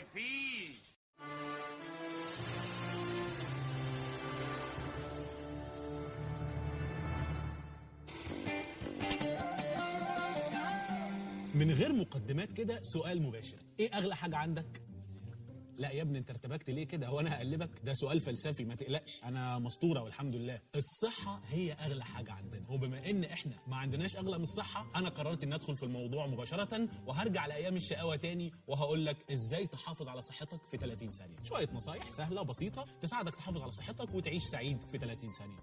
مفيش من غير مقدمات كده سؤال مباشر ايه اغلى حاجه عندك لا يا ابني انت ارتبكت ليه كده هو انا هقلبك ده سؤال فلسفي ما تقلقش انا مسطوره والحمد لله الصحه هي اغلى حاجه عندنا وبما ان احنا ما عندناش اغلى من الصحه انا قررت ان ادخل في الموضوع مباشره وهرجع لايام الشقاوه تاني وهقول لك ازاي تحافظ على صحتك في 30 ثانيه شويه نصايح سهله بسيطه تساعدك تحافظ على صحتك وتعيش سعيد في 30 ثانيه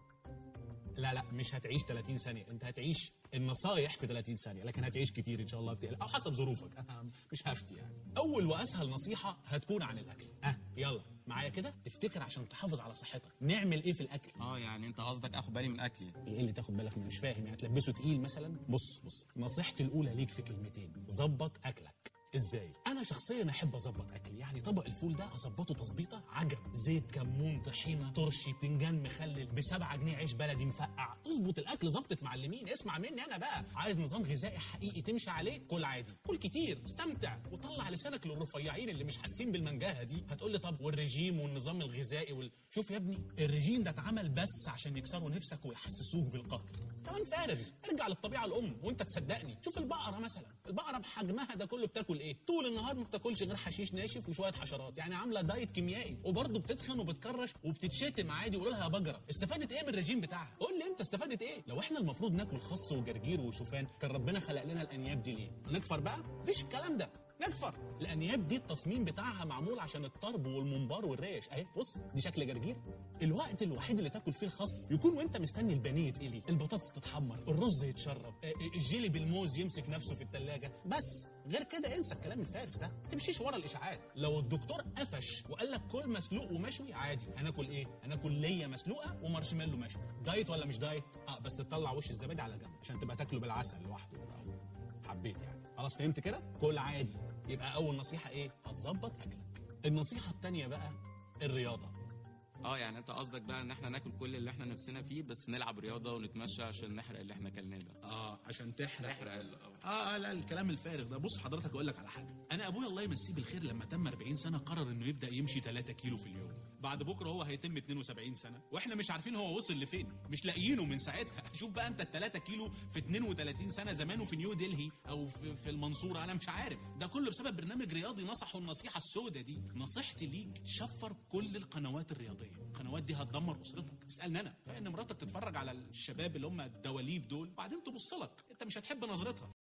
لا لا مش هتعيش 30 ثانية انت هتعيش النصايح في 30 ثانية لكن هتعيش كتير ان شاء الله بتقلق او حسب ظروفك انا مش هفتي يعني اول واسهل نصيحة هتكون عن الاكل اه يلا معايا كده تفتكر عشان تحافظ على صحتك نعمل ايه في الاكل اه يعني انت قصدك اخد بالي من اكلي ايه اللي تاخد بالك منه مش فاهم يعني تلبسه تقيل مثلا بص بص نصيحتي الاولى ليك في كلمتين ظبط اكلك ازاي انا شخصيا احب اظبط اكلي يعني طبق الفول ده اظبطه تظبيطه عجب زيت كمون طحينه ترشي بتنجان مخلل بسبعة جنيه عيش بلدي مفقع تظبط الاكل ظبطة معلمين اسمع مني انا بقى عايز نظام غذائي حقيقي تمشي عليه كل عادي كل كتير استمتع وطلع لسانك للرفيعين اللي مش حاسين بالمنجاهه دي هتقول لي طب والرجيم والنظام الغذائي وال... شوف يا ابني الرجيم ده اتعمل بس عشان يكسروا نفسك ويحسسوك بالقهر كمان فارغ ارجع للطبيعه الام وانت تصدقني شوف البقره مثلا البقره بحجمها ده كله بتاكل ايه طول النهار ما بتاكلش غير حشيش ناشف وشويه حشرات يعني عامله دايت كيميائي وبرضه بتتخن وبتكرش وبتتشتم عادي ويقولوا لها يا بجره استفادت ايه من الرجيم بتاعها قول لي انت استفادت ايه لو احنا المفروض ناكل خس وجرجير وشوفان كان ربنا خلق لنا الانياب دي ليه نكفر بقى مفيش الكلام ده نكفر الانياب دي التصميم بتاعها معمول عشان الطرب والممبار والريش اهي بص دي شكل جرجير الوقت الوحيد اللي تاكل فيه الخس يكون وانت مستني البانيه يتقلي البطاطس تتحمر الرز يتشرب آه، آه، الجيلي بالموز يمسك نفسه في التلاجة بس غير كده انسى الكلام الفارغ ده تمشيش ورا الاشاعات لو الدكتور قفش وقال لك كل مسلوق ومشوي عادي هناكل ايه هناكل ليا مسلوقه ومارشميلو مشوي دايت ولا مش دايت اه بس تطلع وش الزبادي على جنب عشان تبقى تاكله بالعسل لوحده أو حبيت يعني خلاص فهمت كده كل عادي يبقى اول نصيحه ايه هتظبط اكلك النصيحه التانية بقى الرياضه اه يعني انت قصدك بقى ان احنا ناكل كل اللي احنا نفسنا فيه بس نلعب رياضه ونتمشى عشان نحرق اللي احنا كلناه ده اه عشان تحرق نحرق ال- اه اه لا الكلام الفارغ ده بص حضرتك اقول لك على حاجه انا ابويا الله يمسيه بالخير لما تم 40 سنه قرر انه يبدا يمشي 3 كيلو في اليوم بعد بكره هو هيتم 72 سنه واحنا مش عارفين هو وصل لفين مش لاقيينه من ساعتها شوف بقى انت ال 3 كيلو في 32 سنه زمانه في نيو دلهي او في, في المنصوره انا مش عارف ده كله بسبب برنامج رياضي نصحه النصيحه السوداء دي نصيحتي ليك شفر كل القنوات الرياضيه القنوات دي هتدمر اسرتك اسالني انا فان مراتك تتفرج على الشباب اللي هم الدواليب دول وبعدين تبص لك انت مش هتحب نظرتها